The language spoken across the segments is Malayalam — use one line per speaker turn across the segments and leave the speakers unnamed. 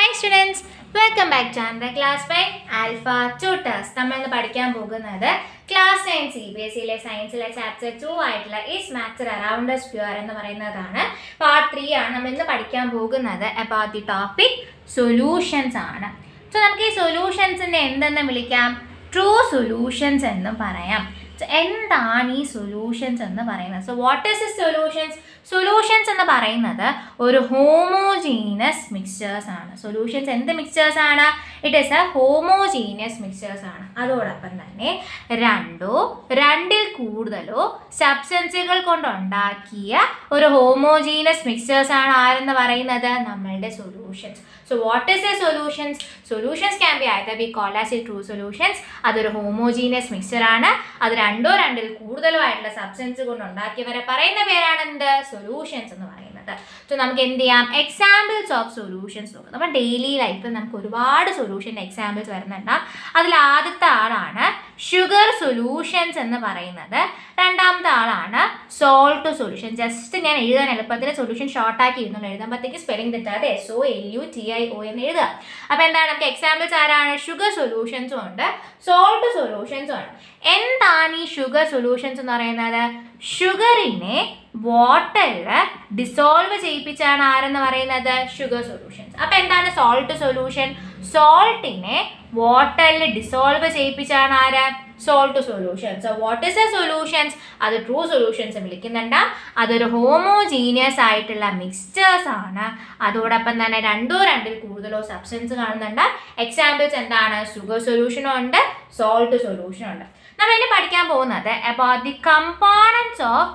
hi students welcome back to ആൻഡ്ര ക്ലാസ് ബൈ ആൽഫ ട്യൂട്ടേഴ്സ് നമ്മൾ ഇന്ന് പഠിക്കാൻ പോകുന്നത് class nine C B S സിയിലെ സയൻസിലെ ചാപ്റ്റർ ടു ആയിട്ടുള്ള is matter around us pure എന്ന് പറയുന്നതാണ് പാർട്ട് ത്രീ ആണ് നമ്മൾ ഇന്ന് പഠിക്കാൻ പോകുന്നത് അബൌട്ട് ദി ടോപ്പിക് സൊല്യൂഷൻസ് ആണ് സോ നമുക്ക് ഈ സൊല്യൂഷൻസിനെ എന്തെന്ന് വിളിക്കാം ട്രൂ സൊല്യൂഷൻസ് എന്നും പറയാം So, എന്താണ് ഈ സൊല്യൂഷൻസ് എന്ന് പറയുന്നത് so what is the solutions solutions എന്ന് പറയുന്നത് ഒരു ഹോമോജീനസ് മിക്സ്ചേഴ്സ് ആണ് സൊല്യൂഷൻസ് എന്ത് മിക്സ്ചേഴ്സ് ആണ് it is a homogeneous mixtures ആണ് അതോടൊപ്പം തന്നെ രണ്ടോ രണ്ടിൽ കൂടുതലോ സബ്സ്റ്റൻസുകൾ കൊണ്ടുണ്ടാക്കിയ ഒരു ഹോമോജീനസ് മിക്സ്ചേഴ്സ് ആണ് ആരെന്ന് പറയുന്നത് നമ്മളുടെ solutions so what is a solutions solutions can be either be call as a true solutions അതൊരു ഹോമോജീനിയസ് മിക്സ്ചർ ആണ് അത് രണ്ടോ രണ്ടിൽ കൂടുതലോ ആയിട്ടുള്ള സബ്സ്റ്റൻസ് കൊണ്ട് ഉണ്ടാക്കിയവരെ പറയുന്ന പേരാണ് എന്ത് സൊല്യൂഷൻസ് എന്ന് പറയുന്നത് സോ നമുക്ക് എന്ത് ചെയ്യാം എക്സാമ്പിൾസ് ഓഫ് സൊല്യൂഷൻസ് നോക്കാം നമ്മുടെ ഡെയിലി ലൈഫിൽ നമുക്ക് ഒരുപാട് സൊല്യൂഷൻ്റെ എക്സാമ്പിൾസ് വരുന്നുണ്ടാവും അതിൽ ആദ്യത്തെ ആളാണ് ഷുഗർ സൊല്യൂഷൻസ് എന്ന് പറയുന്നത് രണ്ടാമത്തെ ആളാണ് സോൾട്ട് സൊല്യൂഷൻ ജസ്റ്റ് ഞാൻ എഴുതാൻ എളുപ്പത്തിൽ സൊല്യൂഷൻ ഷോർട്ടാക്കി ഇരുന്നുള്ളൂ എഴുതുമ്പോഴത്തേക്ക് സ്പെല്ലിംഗ് തെറ്റാതെ S O L U T I O എന്ന് എഴുതുക അപ്പോൾ എന്താണ് നമുക്ക് എക്സാമ്പിൾസ് ആരാണ് ഷുഗർ സൊല്യൂഷൻസും ഉണ്ട് സോൾട്ട് സൊല്യൂഷൻസും ഉണ്ട് എന്താണ് ഈ ഷുഗർ സൊല്യൂഷൻസ് എന്ന് പറയുന്നത് ഷുഗറിനെ വാട്ടറിൽ ഡിസോൾവ് ചെയ്യിപ്പിച്ചാണ് ആരെന്ന് പറയുന്നത് ഷുഗർ സൊല്യൂഷൻസ് അപ്പോൾ എന്താണ് സോൾട്ട് സൊല്യൂഷൻ സോൾട്ടിനെ വാട്ടറിൽ ഡിസോൾവ് ചെയ്യിപ്പിച്ചാണ് ആര് salt solutions what is a solutions അത് ട്രൂ സൊല്യൂഷൻസ് വിളിക്കുന്നുണ്ട് അതൊരു ഹോമോജീനിയസ് ആയിട്ടുള്ള മിക്സ്ചേഴ്സ് ആണ് അതോടൊപ്പം തന്നെ രണ്ടോ രണ്ടിൽ കൂടുതലോ സബ്സ്റ്റൻസ് കാണുന്നുണ്ട് എക്സാമ്പിൾസ് എന്താണ് ഷുഗർ സൊല്യൂഷനും ഉണ്ട് സോൾട്ട് സൊല്യൂഷനും ഉണ്ട് നമ്മൾ ഇനി പഠിക്കാൻ പോകുന്നത് about the components of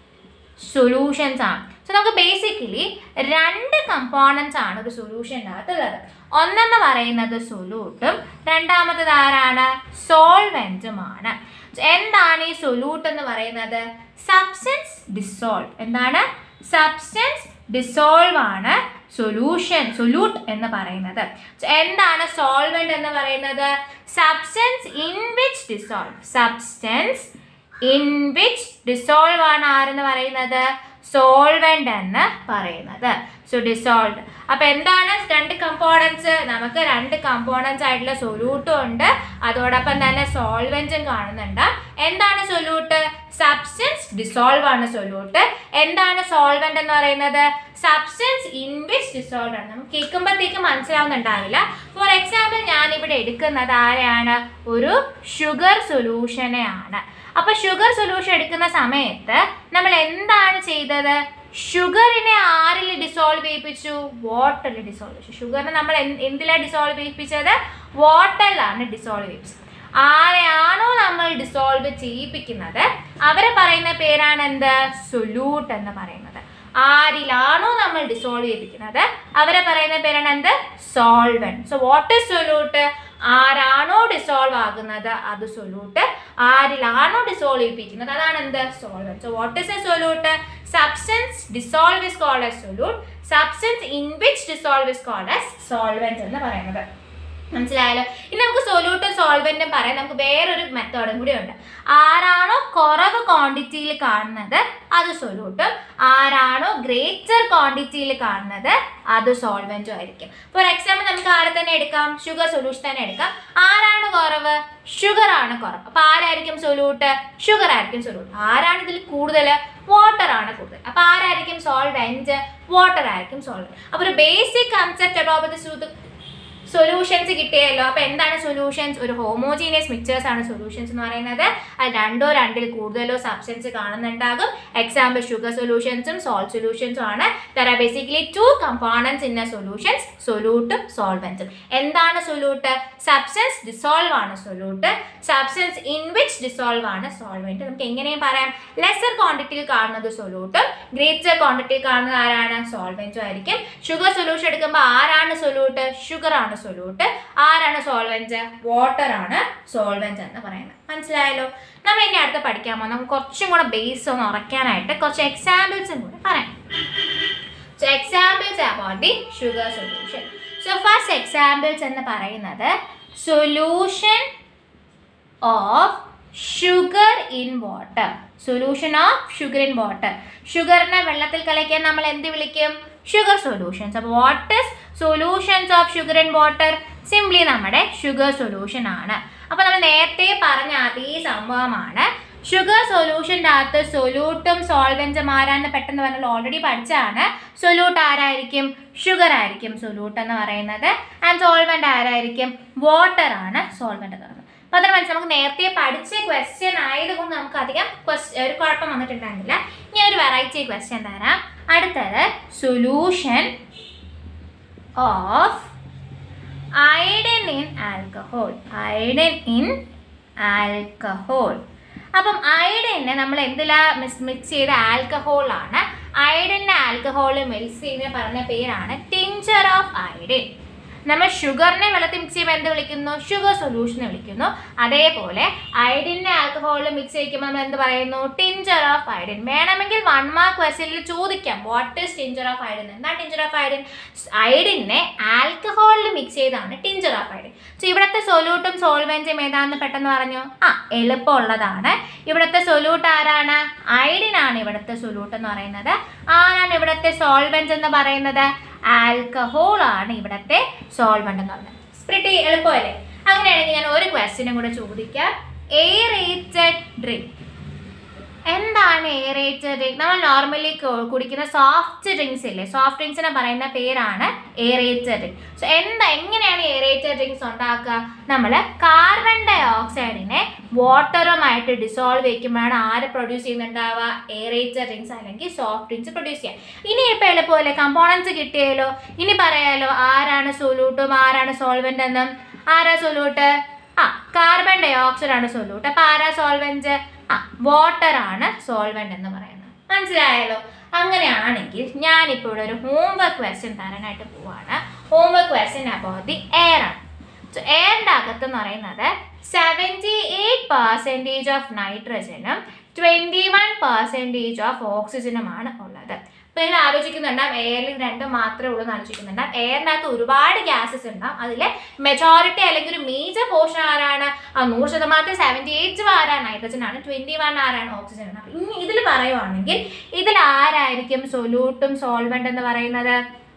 solutions ആണ് സോ നമുക്ക് ബേസിക്കലി രണ്ട് കമ്പോണൻസ് ആണ് ഒരു സൊല്യൂഷൻ്റെ അകത്തുള്ളത് ഒന്നെന്ന് പറയുന്നത് സൊല്യൂട്ടും രണ്ടാമത്തത് ആരാണ് സോൾവെൻറ്റുമാണ് എന്താണ് ഈ സൊല്യൂട്ട് എന്ന് പറയുന്നത് സബ്സ്റ്റൻസ് ഡിസോൾവ് എന്താണ് സബ്സ്റ്റൻസ് ഡിസോൾവ് ആണ് സൊല്യൂഷൻ സൊല്യൂട്ട് എന്ന് പറയുന്നത് എന്താണ് സോൾവെന്റ് എന്ന് പറയുന്നത് substance in which dissolve substance in which dissolve ആണ് ആരെന്ന് പറയുന്നത് സോൾവെന്റ് എന്ന് പറയുന്നത് സോ ഡിസോൾവ് അപ്പോൾ എന്താണ് രണ്ട് കമ്പോണൻസ് നമുക്ക് രണ്ട് കമ്പോണൻസ് ആയിട്ടുള്ള സൊല്യൂട്ടും ഉണ്ട് അതോടൊപ്പം തന്നെ സോൾവെന്റും കാണുന്നുണ്ട് എന്താണ് സൊല്യൂട്ട് സബ്സ്റ്റൻസ് ഡിസോൾവ് ആണ് സൊല്യൂട്ട് എന്താണ് സോൾവെന്റ് എന്ന് പറയുന്നത് സബ്സ്റ്റൻസ് ഇൻ വിച്ച് ഡിസോൾവ് ആണ് നമുക്ക് കേൾക്കുമ്പോഴത്തേക്ക് മനസ്സിലാവുന്നുണ്ടാവില്ല ഫോർ എക്സാമ്പിൾ ഞാൻ ഇവിടെ എടുക്കുന്നത് ആരെയാണ് ഒരു ഷുഗർ സൊല്യൂഷനെയാണ് അപ്പോൾ ഷുഗർ സൊല്യൂഷൻ എടുക്കുന്ന സമയത്ത് നമ്മൾ എന്താണ് ചെയ്തത് ഷുഗറിനെ ആരിൽ ഡിസോൾവ് ചെയ്യിപ്പിച്ചു വാട്ടറിൽ ഡിസോൾവ് ചെയ്യിച്ചു ഷുഗറിനെ നമ്മൾ എന്തിലാണ് ഡിസോൾവ് ചെയ്യിപ്പിച്ചത് വാട്ടറിലാണ് ഡിസോൾവ് ചെയ്യിപ്പിച്ചത് ആരെയാണോ നമ്മൾ ഡിസോൾവ് ചെയ്യിപ്പിക്കുന്നത് അവരെ പറയുന്ന പേരാണ് എന്ത് സൊല്യൂട്ട് എന്ന് പറയുന്നത് ആരിലാണോ നമ്മൾ ഡിസോൾവ് ചെയ്യിപ്പിക്കുന്നത് അവരെ പറയുന്ന പേരാണ് എന്ത് solvent so what is solute ആരാണോ ഡിസോൾവ് ആകുന്നത് അത് സൊല്യൂട്ട് ആരിലാണോ ഡിസോൾവ് ചെയ്യിപ്പിക്കുന്നത് അതാണ് എന്ത് solvent so what is a solute substance dissolve is called as solute substance in which dissolve is called as solvent എന്ന് പറയുന്നത് മനസ്സിലായല്ലോ ഇനി നമുക്ക് സൊല്യൂട്ടും സോൾവെന്റും പറയാം നമുക്ക് വേറൊരു മെത്തേഡും കൂടി ഉണ്ട് ആരാണോ കുറവ് ക്വാണ്ടിറ്റിയിൽ കാണുന്നത് അത് സൊല്യൂട്ടും ആരാണോ ഗ്രേറ്റർ ക്വാണ്ടിറ്റിയിൽ കാണുന്നത് അത് സോൾവെന്റും ആയിരിക്കും ഫോർ എക്സാമ്പിൾ നമുക്ക് ആരെ തന്നെ എടുക്കാം ഷുഗർ സൊല്യൂഷൻ തന്നെ എടുക്കാം ആരാണ് കുറവ് ഷുഗർ ആണ് കുറവ് അപ്പോൾ ആരായിരിക്കും സൊല്യൂട്ട് ഷുഗർ ആയിരിക്കും സൊല്യൂട്ട് ആരാണ് ഇതിൽ കൂടുതൽ വാട്ടർ ആണ് കൂടുതൽ അപ്പോൾ ആരായിരിക്കും സോൾവെന്റ് വാട്ടർ ആയിരിക്കും സോൾവെന്റ് അപ്പോൾ ഒരു ബേസിക് കൺസെപ്റ്റ് അബൌട്ട് സൊല്യൂഷൻസ് കിട്ടിയല്ലോ അപ്പോൾ എന്താണ് സൊല്യൂഷൻസ് ഒരു ഹോമോജീനിയസ് മിക്സേഴ്സ് ആണ് സൊല്യൂഷൻസ് എന്ന് പറയുന്നത് അത് രണ്ടോ രണ്ടിൽ കൂടുതലോ സബ്സ്റ്റൻസ് കാണുന്നുണ്ടാകും എക്സാമ്പിൾ ഷുഗർ സൊല്യൂഷൻസും സോൾട്ട് സൊല്യൂഷൻസും ആണ് there are basically two components in a solutions സൊല്യൂട്ടും സോൾവെൻറ്റും എന്താണ് സൊല്യൂട്ട് സബ്സ്റ്റൻസ് ഡിസോൾവ് ആണ് solute substance in which dissolve ആണ് സോൾവെൻറ്റ് നമുക്ക് എങ്ങനെയും പറയാം ലെസർ ക്വാണ്ടിറ്റിയിൽ കാണുന്നത് സൊല്യൂട്ടും ഗ്രേറ്റർ ക്വാണ്ടിറ്റിയിൽ കാണുന്നത് ആരാണ് സോൾവെൻറ്റും ആയിരിക്കും ഷുഗർ സൊല്യൂഷൻ എടുക്കുമ്പോൾ ആരാണ് സൊല്യൂട്ട് ഷുഗർ ആണ് സൊല്യൂട്ട് ആരാണ് സോൾവെന്റ് വാട്ടർ ആണ് സോൾവെന്റ് എന്ന് പറയുന്നത് മനസ്സിലായല്ലോ നമ്മൾ ഇനി അടുത്ത് പഠിക്കാൻ പോകും നമുക്ക് കുറച്ചും കൂടെ ബേസ് ഒന്ന് ഉറക്കാനായിട്ട് കുറച്ച് എക്സാമ്പിൾസും കൂടി പറയാം so examples about the sugar solution so first examples എന്ന് പറയുന്നത് solution of sugar in water solution of sugar in water ഷുഗറിനെ വെള്ളത്തിൽ കലയ്ക്കാൻ നമ്മൾ എന്ത് വിളിക്കും ഷുഗർ സൊല്യൂഷൻസ് അപ്പോൾ what is solutions of sugar in water simply നമ്മുടെ ഷുഗർ സൊല്യൂഷൻ ആണ് അപ്പോൾ നമ്മൾ നേരത്തെ പറഞ്ഞ അതേ സംഭവമാണ് ഷുഗർ സൊല്യൂഷൻ്റെ അകത്ത് സൊല്യൂട്ടും സോൾവെൻറ്റും ആരാന്ന് പെട്ടെന്ന് പറഞ്ഞാൽ ഓൾറെഡി പഠിച്ചതാണ് സൊല്യൂട്ട് ആരായിരിക്കും ഷുഗർ ആയിരിക്കും സൊല്യൂട്ട് എന്ന് പറയുന്നത് ആൻഡ് സോൾവെൻ്റ് ആരായിരിക്കും വാട്ടർ ആണ് സോൾവെൻ്റ് എന്ന് പറയുന്നത് അപ്പോൾ അതിന് മനസ്സിൽ നമുക്ക് നേരത്തെ പഠിച്ച ക്വസ്റ്റ്യൻ ആയതുകൊണ്ട് നമുക്ക് അധികം ക്വസ്റ്റ്യൻ ഒരു കുഴപ്പം വന്നിട്ടുണ്ടായിരുന്നില്ല ഞാൻ ഒരു വെറൈറ്റി ക്വസ്റ്റ്യൻ തരാം അടുത്തത് solution of iodine in alcohol iodine in alcohol അപ്പം അയഡിനെ നമ്മൾ എന്തിലാ മിക്സ് മിക്സ് ചെയ്ത ആൽക്കഹോളാണ് അയഡിൻ്റെ ആൽക്കഹോൾ മിക്സ് ചെയ്യുന്ന പറഞ്ഞ പേരാണ് ടിഞ്ചർ ഓഫ് അയഡിൻ നമ്മൾ ഷുഗറിനെ വെള്ളത്തിൽ മിക്സ് ചെയ്യുമ്പോൾ എന്ത് വിളിക്കുന്നു ഷുഗർ സൊല്യൂഷൻ വിളിക്കുന്നു അതേപോലെ അയഡിനെ ആൽക്കഹോളിൽ മിക്സ് ചെയ്യിക്കുമ്പോൾ നമ്മൾ എന്ത് പറയുന്നു ടിഞ്ചർ ഓഫ് അയഡിൻ വേണമെങ്കിൽ വൺ മാർക്ക് ക്വസ്റ്റനിൽ ചോദിക്കാം what is tincture of iodine എന്താ ടിഞ്ചർ ഓഫ് അയഡിൻ അയഡിനെ ആൽക്കഹോളിൽ മിക്സ് ചെയ്താണ് ടിഞ്ചർ ഓഫ് അയഡിൻ സോ ഇവിടുത്തെ സൊല്യൂട്ടും സോൾവെൻറ്റും ഏതാണെന്ന് പെട്ടെന്ന് പറഞ്ഞു ആ എളുപ്പമുള്ളതാണ് ഇവിടുത്തെ സൊല്യൂട്ട് ആരാണ് അയഡിൻ ആണ് ഇവിടുത്തെ സൊല്യൂട്ട് എന്ന് പറയുന്നത് ആരാണ് ഇവിടുത്തെ സോൾവെൻറ്റ് എന്ന് പറയുന്നത് ആൽക്കഹോൾ ആണ് ഇവിടുത്തെ സോൾവെന്റ് എന്ന് പറയുന്നത് സ്പ്രിറ്റി എളുപ്പമല്ലേ അങ്ങനെയാണെങ്കിൽ ഞാൻ ഒരു ക്വസ്റ്റ്യനും കൂടെ ചോദിക്കാം എയറേറ്റഡ് ഡ്രിങ്ക് എന്താണ് എയറേറ്റഡ് ഡ്രിങ്ക് നമ്മൾ നോർമലി കുടിക്കുന്ന സോഫ്റ്റ് ഡ്രിങ്ക്സ് ഇല്ലേ സോഫ്റ്റ് ഡ്രിങ്ക്സിനെ പറയുന്ന പേരാണ് എയറേറ്റഡ് ഡ്രിങ്ക് സോ എന്താ എങ്ങനെയാണ് എയറേറ്റഡ് ഡ്രിങ്ക്സ് ഉണ്ടാക്കുക നമ്മൾ കാർബൺ ഡൈ ഓക്സൈഡിനെ വാട്ടറുമായിട്ട് ഡിസോൾവ് ചെയ്യിക്കുമ്പോഴാണ് ആര് പ്രൊഡ്യൂസ് ചെയ്യുന്നുണ്ടാവുക എയറേറ്റഡ് ഡ്രിങ്ക്സ് അല്ലെങ്കിൽ സോഫ്റ്റ് ഡ്രിങ്ക്സ് പ്രൊഡ്യൂസ് ചെയ്യുക ഇനി ഇപ്പോൾ എളുപ്പമല്ലേ കമ്പോണൻസ് കിട്ടിയാലോ ഇനി പറയാലോ ആരാണ് സൊല്യൂട്ടും ആരാണ് സോൾവെൻ്റ് എന്നും ആരാ സൊല്യൂട്ട് ആ കാർബൺ ഡൈ ഓക്സൈഡ് ആണ് സൊല്യൂട്ട് അപ്പോൾ ആരാ സോൾവെൻറ്റ് ആ വാട്ടർ ആണ് സോൾവെന്റ് എന്ന് പറയുന്നത് മനസ്സിലായല്ലോ അങ്ങനെയാണെങ്കിൽ ഞാനിപ്പോൾ ഇവിടെ ഒരു ഹോംവർക്ക് ക്വസ്റ്റ്യൻ തരാനായിട്ട് പോവാണ് homework question about the air ആണ് സോ എയറിൻ്റെ അകത്ത് എന്ന് പറയുന്നത് സെവൻറ്റി എയ്റ്റ് പെർസെൻറ്റേജ് ഓഫ് നൈട്രജനും ട്വൻറ്റി വൺ പെർസെൻറ്റേജ് ഓഫ് ഓക്സിജനുമാണ് ഉള്ളത് അപ്പോൾ നിങ്ങൾ ആലോചിക്കുന്നുണ്ടാവും എയറിൽ രണ്ട് മാത്രമേ ഉള്ളൂ എന്ന് ആലോചിക്കുന്നുണ്ടാവും എയറിനകത്ത് ഒരുപാട് ഗ്യാസസ് ഉണ്ടാവും അതിൽ മെജോറിറ്റി അല്ലെങ്കിൽ ഒരു മേജർ പോർഷൻ ആരാണ് ആ നൂറ് ശതമാനത്തിൽ സെവൻറ്റി എയ്റ്റ് ആരാണ് നൈട്രജൻ ആണ് ട്വൻറ്റി വൺ ആരാണ് ഓക്സിജൻ ആണ് അപ്പോൾ ഇനി ഇതിൽ പറയുവാണെങ്കിൽ ഇതിൽ ആരായിരിക്കും സൊല്യൂട്ടും സോൾവെന്റ് എന്ന് പറയുന്നത്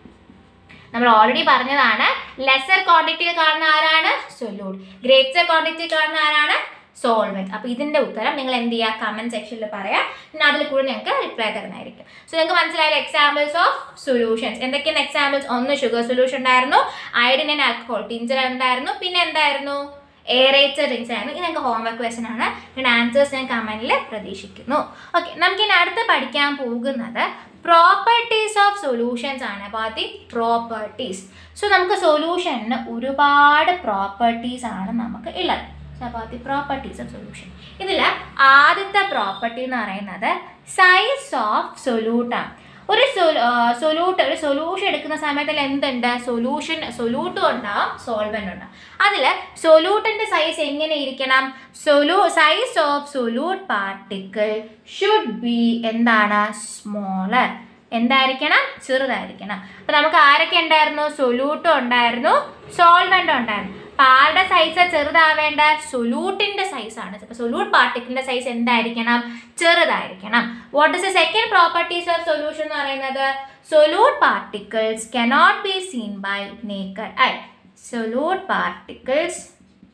നമ്മൾ ഓൾറെഡി പറഞ്ഞതാണ് ലെസർ ക്വാണ്ടിറ്റിയിൽ കാണുന്ന ആരാണ് സൊല്യൂട്ട് ഗ്രേറ്റർ ക്വാണ്ടിറ്റി കാണുന്ന ആരാണ് സോൾവെന്റ് അപ്പോൾ ഇതിന്റെ ഉത്തരം നിങ്ങൾ എന്ത് ചെയ്യുക കമന്റ് സെക്ഷനിൽ പറയാം പിന്നെ അതിൽ കൂടെ ഞങ്ങൾക്ക് റിപ്ലൈ തരുന്നതായിരിക്കും സോ നിങ്ങൾക്ക് മനസ്സിലായാലും എക്സാമ്പിൾസ് ഓഫ് സൊല്യൂഷൻസ് എന്തൊക്കെയാണ് എക്സാമ്പിൾസ് ഒന്ന് ഷുഗർ സൊല്യൂഷൻ ഉണ്ടായിരുന്നു അയഡിൻ ആൻഡ് ആൽക്കഹോൾ ടിഞ്ചർ ഉണ്ടായിരുന്നു പിന്നെ എന്തായിരുന്നു എയറേറ്റർ ഡ്രിങ്ക്സ് ആയിരുന്നു ഇത് ഞങ്ങൾക്ക് ഹോംവർക്ക് ക്വസ്റ്റൻ ആണ് ഇതിൻ്റെ ആൻസേഴ്സ് ഞാൻ കമൻറ്റിൽ പ്രതീക്ഷിക്കുന്നു ഓക്കെ നമുക്ക് ഇനി അടുത്ത് പഠിക്കാൻ പോകുന്നത് പ്രോപ്പർട്ടീസ് ഓഫ് സൊല്യൂഷൻസ് ആണ് അപ്പോൾ ആദ്യം പ്രോപ്പർട്ടീസ് സോ നമുക്ക് സൊല്യൂഷന് ഒരുപാട് പ്രോപ്പർട്ടീസ് ആണ് നമുക്ക് ഉള്ളത് സോ അപ്പോൾ ആദ്യം പ്രോപ്പർട്ടീസ് ഓഫ് സൊല്യൂഷൻ ഇതിൽ ആദ്യത്തെ പ്രോപ്പർട്ടി എന്ന് പറയുന്നത് സൈസ് ഓഫ് സൊല്യൂട്ടാണ് ഒരു സൊല്യൂട്ട് ഒരു സൊല്യൂഷൻ എടുക്കുന്ന സമയത്തിൽ എന്തുണ്ട് സൊല്യൂഷൻ സൊല്യൂട്ടും ഉണ്ടാവും സോൾവെൻ്റ് ഉണ്ടാവും അതിൽ സൊല്യൂട്ടിൻ്റെ സൈസ് എങ്ങനെ ഇരിക്കണം സൊലൂ size of solute particle should be എന്താണ് സ്മോളർ എന്തായിരിക്കണം ചെറുതായിരിക്കണം അപ്പോൾ നമുക്ക് ആരൊക്കെ ഉണ്ടായിരുന്നു സൊല്യൂട്ടും ഉണ്ടായിരുന്നു സോൾവെൻ്റും ഉണ്ടായിരുന്നു അപ്പോൾ ആരുടെ സൈസ് ചെറുതാവേണ്ട സൊല്യൂട്ടിൻ്റെ സൈസാണ് അപ്പോൾ സൊല്യൂട്ട് പാർട്ടിക്കിളിൻ്റെ സൈസ് എന്തായിരിക്കണം ചെറുതായിരിക്കണം what is the second properties of solution എന്ന് പറയുന്നത് solute particles cannot be seen by naked eye solute particles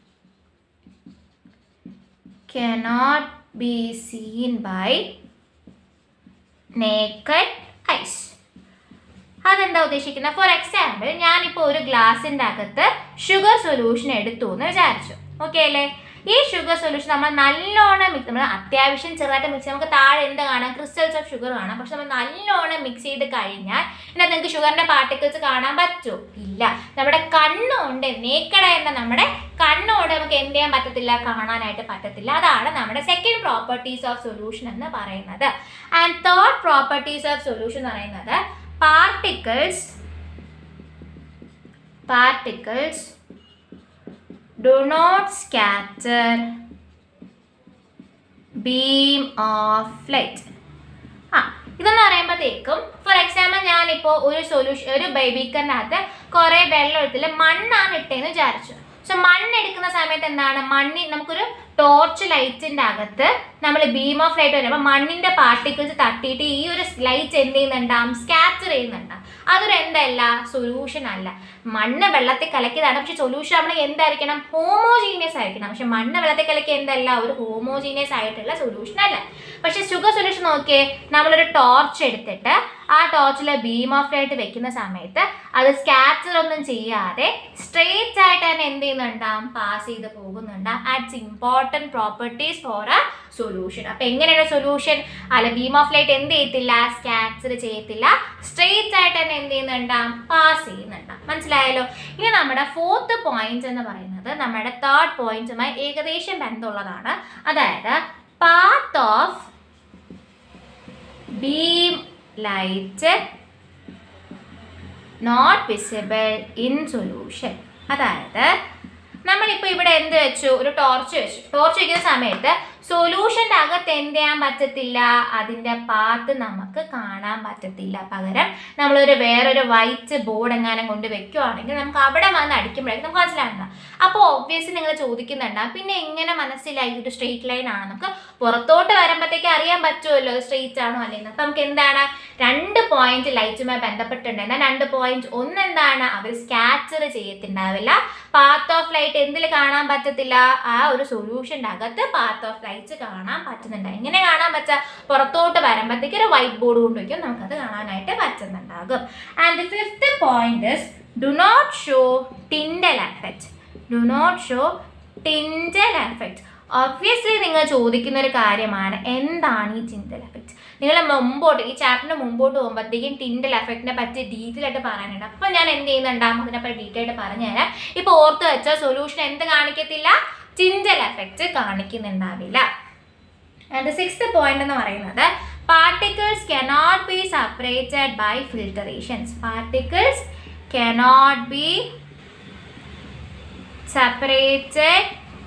cannot be seen by naked eyes അതെന്താ ഉദ്ദേശിക്കുന്നത് ഫോർ എക്സാമ്പിൾ ഞാനിപ്പോൾ ഒരു ഗ്ലാസിൻ്റെ അകത്ത് ഷുഗർ സൊല്യൂഷൻ എടുത്തു എന്ന് വിചാരിച്ചു ഓക്കെ അല്ലേ ഈ ഷുഗർ സൊല്യൂഷൻ നമ്മൾ നല്ലോണം മിക്സ് നമ്മൾ അത്യാവശ്യം ചെറുതായിട്ട് മിക്സ് നമുക്ക് താഴെ എന്ത് കാണാം ക്രിസ്റ്റൽസ് ഓഫ് ഷുഗർ കാണാം പക്ഷെ നമ്മൾ നല്ലോണം മിക്സ് ചെയ്ത് കഴിഞ്ഞാൽ ഇതിനകത്ത് നിങ്ങൾക്ക് ഷുഗറിൻ്റെ പാർട്ടിക്കിൾസ് കാണാൻ പറ്റുമോ ഇല്ല നമ്മുടെ കണ്ണുകൊണ്ട് നേക്കടായിരുന്ന നമ്മുടെ കണ്ണുകൊണ്ട് നമുക്ക് എന്ത് ചെയ്യാൻ പറ്റത്തില്ല കാണാനായിട്ട് പറ്റത്തില്ല അതാണ് നമ്മുടെ സെക്കൻഡ് പ്രോപ്പർട്ടീസ് ഓഫ് സൊല്യൂഷൻ എന്ന് പറയുന്നത് and third properties of solution എന്ന് പറയുന്നത് particles particles do not scatter beam of light ആ ഇതെന്ന് പറയുമ്പോഴത്തേക്കും ഫോർ എക്സാമ്പിൾ ഞാനിപ്പോൾ ഒരു സൊല്യൂഷൻ ഒരു ബേബിക്കറിനകത്ത് കുറേ വെള്ളം എടുത്തില്ല മണ്ണാണ് ഇട്ടേന്ന് വിചാരിച്ചു സോ മണ്ണ് എടുക്കുന്ന സമയത്ത് എന്താണ് മണ്ണി നമുക്കൊരു ടോർച്ച് ലൈറ്റിന്റെ അകത്ത് നമ്മൾ ബീം ഓഫ് ലൈറ്റ് വരും അപ്പൊ മണ്ണിന്റെ പാർട്ടിക്കിൾസ് തട്ടിയിട്ട് ഈ ഒരു ലൈറ്റ് എന്ത് ചെയ്യുന്നുണ്ടാവും സ്കാറ്റർ ചെയ്യുന്നുണ്ടാവും അതൊരു എന്തല്ല സൊല്യൂഷൻ അല്ല മണ്ണ് വെള്ളത്തിൽ കലക്കിയതാണ് പക്ഷെ സൊല്യൂഷൻ നമ്മൾ എന്തായിരിക്കണം ഹോമോജീനിയസ് ആയിരിക്കണം പക്ഷെ മണ്ണ് വെള്ളത്തിൽ കലക്കി എന്തല്ല ഒരു ഹോമോജീനിയസ് ആയിട്ടുള്ള സൊല്യൂഷൻ അല്ല പക്ഷെ ഷുഗർ സൊല്യൂഷൻ നോക്കിയേ നമ്മളൊരു ടോർച്ച് എടുത്തിട്ട് ആ ടോർച്ചിലെ ബീം ഓഫ് ലൈറ്റ് വെക്കുന്ന സമയത്ത് അത് സ്കാറ്റർ ഒന്നും ചെയ്യാതെ സ്ട്രെയിറ്റ് ആയിട്ട് തന്നെ എന്ത് ചെയ്യുന്നുണ്ടാവും പാസ് ചെയ്ത് പോകുന്നുണ്ടാവും its important properties for a solution അപ്പൊ എങ്ങനെയാണ് സൊല്യൂഷൻ അല്ല ബീം ഓഫ് ലൈറ്റ് എന്ത് ചെയ്യത്തില്ല സ്കാറ്റർ ചെയ്യത്തില്ല സ്ട്രെയിറ്റ് ആയിട്ട് തന്നെ എന്ത് ചെയ്യുന്നുണ്ടാവും പാസ് ചെയ്യുന്നുണ്ടാവും മനസ്സിലായല്ലോ ഇനി നമ്മുടെ ഫോർത്ത് പോയിന്റ് എന്ന് പറയുന്നത് നമ്മുടെ തേർഡ് പോയിന്റുമായി ഏകദേശം ബന്ധമുള്ളതാണ് അതായത് path of beam light not visible in solution അതായത് നമ്മളിപ്പോൾ ഇവിടെ എന്ത് വെച്ചു ഒരു ടോർച്ച് വെച്ചു ടോർച്ച് വെക്കുന്ന സമയത്ത് സൊല്യൂഷൻ്റെ അകത്ത് എന്ത് ചെയ്യാൻ പറ്റത്തില്ല അതിൻ്റെ പാത്ത് നമുക്ക് കാണാൻ പറ്റത്തില്ല പകരം നമ്മളൊരു വേറൊരു വൈറ്റ് ബോർഡ് എങ്ങാനും കൊണ്ട് വെക്കുവാണെങ്കിൽ നമുക്ക് അവിടെ വന്ന് അടിക്കുമ്പോഴേക്കും നമുക്ക് മനസ്സിലാകണ്ട അപ്പോൾ ഒബ്വിയസ്ലി നിങ്ങൾ ചോദിക്കുന്നുണ്ടാവും പിന്നെ എങ്ങനെ മനസ്സിലായി ഒരു സ്ട്രെയിറ്റ് ലൈൻ ആണ് നമുക്ക് പുറത്തോട്ട് വരുമ്പോഴത്തേക്ക് അറിയാൻ പറ്റുമല്ലോ സ്ട്രെയിറ്റ് ആണോ അല്ലെങ്കിൽ അപ്പം നമുക്ക് എന്താണ് രണ്ട് പോയിന്റ് ലൈറ്റുമായി ബന്ധപ്പെട്ടുണ്ട് എന്നാൽ രണ്ട് പോയിന്റ് ഒന്ന് എന്താണ് അവർ സ്കാച്ചർ ചെയ്യത്തുണ്ടാവില്ല പാത്ത് ഓഫ് ലൈറ്റ് എന്തിൽ കാണാൻ പറ്റത്തില്ല ആ ഒരു സൊല്യൂഷൻ്റെ അകത്ത് പാത്ത് ഓഫ് ലൈറ്റ്സ് കാണാൻ പറ്റുന്നുണ്ട് എങ്ങനെ കാണാൻ പറ്റുക പുറത്തോട്ട് വരുമ്പോഴത്തേക്ക് ഒരു വൈറ്റ് ബോർഡ് കൊണ്ട് വയ്ക്കും നമുക്കത് കാണാനായിട്ട് പറ്റുന്നുണ്ടാകും and the fifth point is do not show Tyndall effect do not show Tyndall effect obviously നിങ്ങൾ ചോദിക്കുന്ന ഒരു കാര്യമാണ് എന്താണ് ഈ ടിൻഡൽ എഫക്റ്റ് നിങ്ങൾ മുമ്പോട്ട് ഈ ചാപ്റ്ററിന് മുമ്പോട്ട് പോകുമ്പോഴത്തേക്കും ടിൻഡൽ എഫക്റ്റിനെ പറ്റി ഡീറ്റെയിൽ ആയിട്ട് പറയാനുണ്ട് അപ്പം ഞാൻ എന്ത് ചെയ്യുന്നുണ്ടാകും അതിനെപ്പറ്റി ഡീറ്റെയിൽ ആയിട്ട് പറഞ്ഞുതരാം ഇപ്പോൾ ഓർത്ത് വെച്ച സൊല്യൂഷൻ എന്ത് കാണിക്കത്തില്ല ടിൻഡൽ എഫക്റ്റ് കാണിക്കുന്നുണ്ടാവില്ല ആൻഡ് സിക്സ്ത് പോയിന്റ് എന്ന് പറയുന്നത് particles cannot be separated by filtrations particles cannot be separated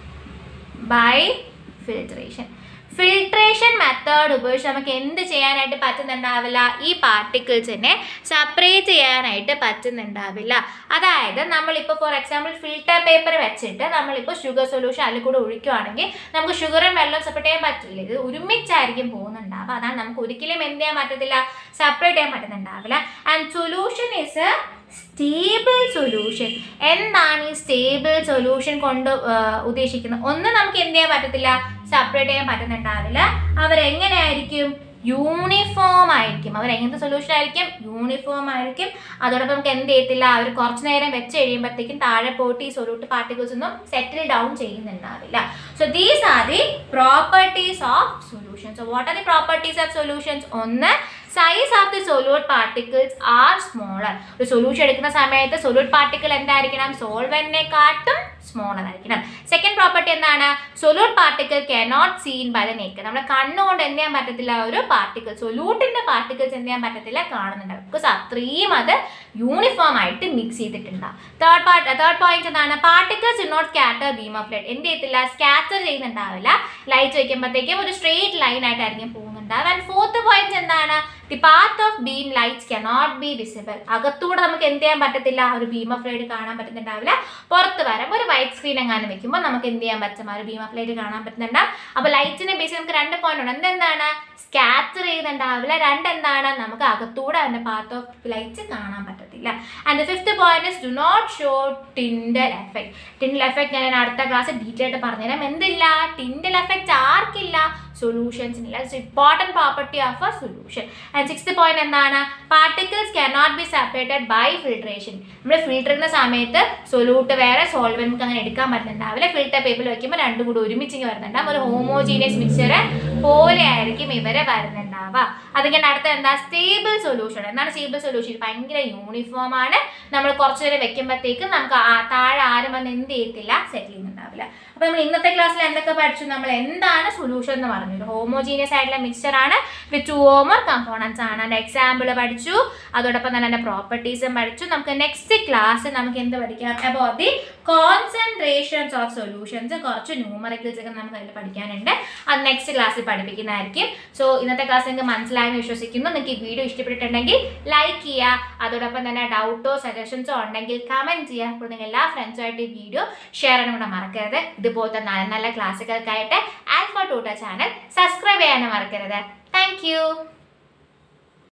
by filtration filtration method ഉപയോഗിച്ച് നമുക്ക് എന്ത് ചെയ്യാനായിട്ട് പറ്റുന്നുണ്ടാവില്ല ഈ പാർട്ടിക്കിൾസിനെ സെപ്പറേറ്റ് ചെയ്യാനായിട്ട് പറ്റുന്നുണ്ടാവില്ല അതായത് നമ്മളിപ്പോൾ ഫോർ എക്സാമ്പിൾ ഫിൽട്ടർ പേപ്പർ വെച്ചിട്ട് നമ്മളിപ്പോൾ ഷുഗർ സൊല്യൂഷൻ അതിൽ കൂടെ ഒഴിക്കുവാണെങ്കിൽ നമുക്ക് ഷുഗറും വെള്ളം സെപ്പറേറ്റ് ചെയ്യാൻ പറ്റില്ല ഇത് ഒരുമിച്ചായിരിക്കും പോകുന്നുണ്ടാവുക അതാണ് നമുക്ക് ഒരിക്കലും എന്ത് ചെയ്യാൻ പറ്റത്തില്ല സെപ്പറേറ്റ് ചെയ്യാൻ പറ്റുന്നുണ്ടാവില്ല and solution is a stable solution എന്താണ് ഈ സ്റ്റേബിൾ സൊല്യൂഷൻ കൊണ്ട് ആ, ഉദ്ദേശിക്കുന്നത് ഒന്ന് നമുക്ക് എന്ത് ചെയ്യാൻ പറ്റത്തില്ല സെപ്പറേറ്റ് ചെയ്യാൻ പറ്റുന്നുണ്ടാവില്ല അവരെങ്ങനെയായിരിക്കും യൂണിഫോം ആയിരിക്കും അവർ എങ്ങനത്തെ സൊല്യൂഷൻ ആയിരിക്കും യൂണിഫോം ആയിരിക്കും അതോടൊപ്പം നമുക്ക് എന്ത് ചെയ്യത്തില്ല അവർ കുറച്ച് നേരം വെച്ച് കഴിയുമ്പോഴത്തേക്കും താഴെ പോയിട്ട് ഈ സൊല്യൂട്ട് പാർട്ടിക്കിൾസ് ഒന്നും സെറ്റിൽ ഡൗൺ ചെയ്യുന്നുണ്ടാവില്ല so these are the properties of solution so what are the properties of solutions ഒന്ന് size of the solute particles are smaller ഒരു സൊല്യൂഷൻ എടുക്കുന്ന സമയത്ത് സൊല്യൂട്ട് പാർട്ടിക്കിൾ എന്തായിരിക്കണം സോൾവെന്റിനെക്കാട്ടും സ്മോളർ ആയിരിക്കണം സെക്കൻഡ് പ്രോപ്പർട്ടി എന്താണ് solute particle cannot seen by the naked നമ്മുടെ കണ്ണുകൊണ്ട് എന്ത് ചെയ്യാൻ പറ്റത്തില്ല ഒരു പാർട്ടിക്കിൾ സൊല്യൂട്ടിന്റെ പാർട്ടിക്കിൾസ് എന്ത് ചെയ്യാൻ പറ്റത്തില്ല കാണുന്നുണ്ടാവും ബിക്കോസ് അത്രയും അത് യൂണിഫോം ആയിട്ട് മിക്സ് ചെയ്തിട്ടുണ്ടാവും തേർഡ് പാർട്ട് തേർഡ് പോയിന്റ് എന്താണ് particles in not scatter beam of light എന്ത് ചെയ്യത്തില്ല സ്കാറ്റർ ചെയ്യുന്നുണ്ടാവില്ല ലൈറ്റ് വയ്ക്കുമ്പോഴത്തേക്കും ഒരു സ്ട്രെയിറ്റ് ലൈൻ ആയിട്ടായിരിക്കും പോകുന്നുണ്ടാവുക ആൻഡ് ഫോർത്ത് പോയിന്റ് എന്താണ് the path of beam lights cannot be visible അകത്തൂടെ നമുക്ക് എന്ത് ചെയ്യാൻ പറ്റത്തില്ല ഒരു ബീം ഓഫ് ലൈറ്റ് കാണാൻ പറ്റുന്നുണ്ടാവില്ല പുറത്ത് വരുമ്പോൾ ഒരു വൈറ്റ് സ്ക്രീൻ എങ്ങാനും വെക്കുമ്പോൾ നമുക്ക് എന്ത് ചെയ്യാൻ പറ്റും ആ ഒരു ബീം ഓഫ് ലൈറ്റ് കാണാൻ പറ്റുന്നുണ്ടാവും അപ്പോൾ ലൈറ്റിനെ ബേസ് നമുക്ക് രണ്ട് പോയിന്റ് ഉണ്ട് എന്തെന്താണ് സ്കാറ്റർ ചെയ്യുന്നുണ്ടാവില്ല രണ്ട് എന്താണ് നമുക്ക് അകത്തൂടെ അതിന്റെ പാത്ത് ഓഫ് ലൈറ്റ് കാണാൻ പറ്റത്തില്ല and fifth point is do not show Tyndall effect Tyndall effect ഞാൻ അടുത്ത ക്ലാസ് ഡീറ്റെയിൽ ആയിട്ട് പറഞ്ഞുതരാം എന്തില്ല ടിൻഡൽ എഫക്ട് ആർക്കില്ല സൊല്യൂഷൻസിനില്ല it's important property of a solution and sixth point എന്താണ് particles cannot be separated by filtration നമ്മൾ ഫിൽറ്റർ ചെയ്യുന്ന സമയത്ത് സൊല്യൂട്ട് വേറെ സോൾവെന്റ് നമുക്ക് അങ്ങനെ എടുക്കാൻ പറ്റുന്നുണ്ടാവില്ല ഫിൽറ്റർ പേപ്പറിൽ വെക്കുമ്പോൾ രണ്ടും കൂടി ഒരുമിച്ച് ഇങ്ങനെ വരുന്നുണ്ടാവും ഒരു ഹോമോജീനിയസ് മിക്സർ പോലെ ആയിരിക്കും ഇവരെ വരുന്നുണ്ടാവുക അതിങ്ങനെ അടുത്ത എന്താ സ്റ്റേബിൾ സൊല്യൂഷൻ എന്താണ് സ്റ്റേബിൾ സൊല്യൂഷൻ ഭയങ്കര യൂണിഫോം ആണ് നമ്മൾ കുറച്ച് നേരം വെക്കുമ്പോഴത്തേക്കും നമുക്ക് ആ- താഴെ ആരും വന്ന് എന്ത് ചെയ്യത്തില്ല സെറ്റിൽ ചെയ്യുന്നുണ്ടാവില്ല അപ്പോൾ നമ്മൾ ഇന്നത്തെ ക്ലാസ്സിൽ എന്തൊക്കെ പഠിച്ചു നമ്മൾ എന്താണ് സൊല്യൂഷൻ എന്ന് പറഞ്ഞു പറഞ്ഞത് ഹോമോജീനിയസ് ആയിട്ടുള്ള മിക്സ്ചർ ആണ് with two or more components ആണ് അതിൻ്റെ എക്സാമ്പിൾ പഠിച്ചു അതോടൊപ്പം തന്നെ അതിൻ്റെ പ്രോപ്പർട്ടീസും പഠിച്ചു നമുക്ക് നെക്സ്റ്റ് ക്ലാസ് നമുക്ക് എന്ത് പഠിക്കാം about the concentrations of solutions കുറച്ച് ന്യൂമറിക്കൽസ് ഒക്കെ നമുക്ക് അതിൽ പഠിക്കാനുണ്ട് അത് നെക്സ്റ്റ് ക്ലാസ്സിൽ പഠിപ്പിക്കുന്നതായിരിക്കും സോ ഇന്നത്തെ ക്ലാസ് നിങ്ങൾക്ക് മനസ്സിലായെന്ന് വിശ്വസിക്കുന്നു നിങ്ങൾക്ക് ഈ വീഡിയോ ഇഷ്ടപ്പെട്ടിട്ടുണ്ടെങ്കിൽ ലൈക്ക് ചെയ്യുക അതോടൊപ്പം തന്നെ ഡൗട്ടോ സജഷൻസോ ഉണ്ടെങ്കിൽ കമൻറ്റ് ചെയ്യുക അപ്പോൾ നിങ്ങൾ എല്ലാ ഫ്രണ്ട്സുമായിട്ട് ഈ വീഡിയോ ഷെയർ ചെയ്യാനും കൂടെ മറക്കരുത് ഇതുപോലത്തെ നല്ല നല്ല ക്ലാസ്സുകൾക്കായിട്ട് ആൽഫ ടൂട്ട ചാനൽ സബ്സ്ക്രൈബ് ചെയ്യാനും മറക്കരുത് താങ്ക്